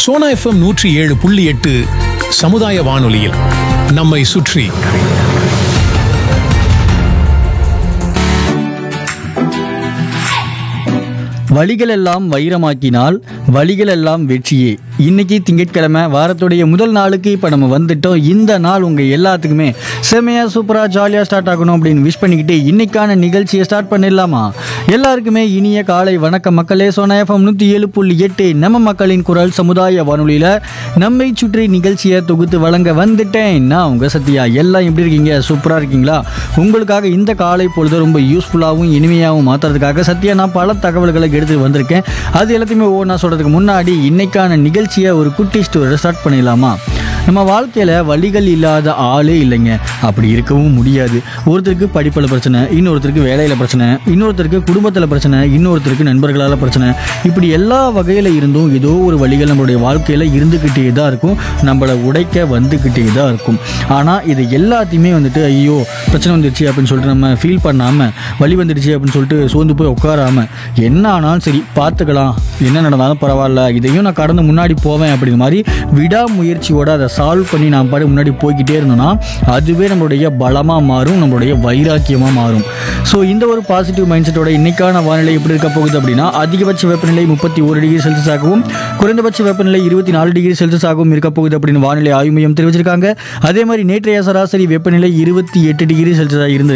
Sona FM நூற்றி ஏழு புள்ளி எட்டு சமுதாய வானொலியில் நம்மை சுற்றி வழிகள் எல்லாம் வைரமாக்கினால் வழிகள் எல்லாம் வெற்றியே இன்னைக்கு திங்கட்கிழமை வாரத்துடைய முதல் நாளுக்கு இப்போ நம்ம வந்துட்டோம் இந்த நாள் உங்கள் எல்லாத்துக்குமே செமையா சூப்பராக ஜாலியாக ஸ்டார்ட் ஆகணும் அப்படின்னு விஷ் பண்ணிக்கிட்டு இன்னைக்கான நிகழ்ச்சியை ஸ்டார்ட் பண்ணிடலாமா எல்லாருக்குமே இனிய காலை வணக்கம் மக்களே சோனா எஃப்எம் நூற்றி ஏழு புள்ளி எட்டு நம்ம மக்களின் குரல் சமுதாய வானொலியில் நம்மை சுற்றி நிகழ்ச்சியை தொகுத்து வழங்க வந்துட்டேன் நான் உங்கள் சத்யா எல்லாம் எப்படி இருக்கீங்க சூப்பராக இருக்கீங்களா உங்களுக்காக இந்த காலை பொழுது ரொம்ப யூஸ்ஃபுல்லாகவும் இனிமையாகவும் மாற்றுறதுக்காக சத்யா நான் பல தகவல்களை எடுத்து வந்திருக்கேன் அது எல்லாத்தையுமே ஒவ்வொன்றா சொல்கிறதுக்கு முன்னாடி இன்னைக்கான நிகழ்ச்சியை ஒரு குட்டி ஸ்டோரி ஸ்டார்ட் பண்ணிடலாமா நம்ம வாழ்க்கையில் வழிகள் இல்லாத ஆளே இல்லைங்க அப்படி இருக்கவும் முடியாது ஒருத்தருக்கு படிப்பில் பிரச்சனை இன்னொருத்தருக்கு வேலையில் பிரச்சனை இன்னொருத்தருக்கு குடும்பத்தில் பிரச்சனை இன்னொருத்தருக்கு நண்பர்களால் பிரச்சனை இப்படி எல்லா வகையில் இருந்தும் ஏதோ ஒரு வழிகள் நம்மளுடைய வாழ்க்கையில் இருந்துக்கிட்டே தான் இருக்கும் நம்மளை உடைக்க வந்துக்கிட்டே தான் இருக்கும் ஆனால் இது எல்லாத்தையுமே வந்துட்டு ஐயோ பிரச்சனை வந்துடுச்சு அப்படின்னு சொல்லிட்டு நம்ம ஃபீல் பண்ணாமல் வழி வந்துடுச்சு அப்படின்னு சொல்லிட்டு சோர்ந்து போய் உட்காராம என்ன ஆனாலும் சரி பார்த்துக்கலாம் என்ன நடந்தாலும் பரவாயில்ல இதையும் நான் கடந்து முன்னாடி போவேன் அப்படிங்கிற மாதிரி விடாமுயற்சியோட அதை சால்வ் பண்ணி நாம் பாட்டு முன்னாடி போய்கிட்டே இருந்தோம்னா அதுவே நம்மளுடைய பலமாக மாறும் நம்மளுடைய வைராக்கியமாக மாறும் ஸோ இந்த ஒரு பாசிட்டிவ் மைண்ட் செட்டோட இன்னைக்கான வானிலை எப்படி இருக்க போகுது அப்படின்னா அதிகபட்ச வெப்பநிலை முப்பத்தி ஒரு டிகிரி செல்சியஸ் ஆகவும் குறைந்தபட்ச வெப்பநிலை இருபத்தி நாலு டிகிரி செல்சியஸ் ஆகவும் இருக்க போகுது அப்படின்னு வானிலை ஆய்வு மையம் தெரிவிச்சிருக்காங்க அதே மாதிரி நேற்றைய சராசரி வெப்பநிலை இருபத்தி எட்டு டிகிரி செல்சியஸாக இருந்து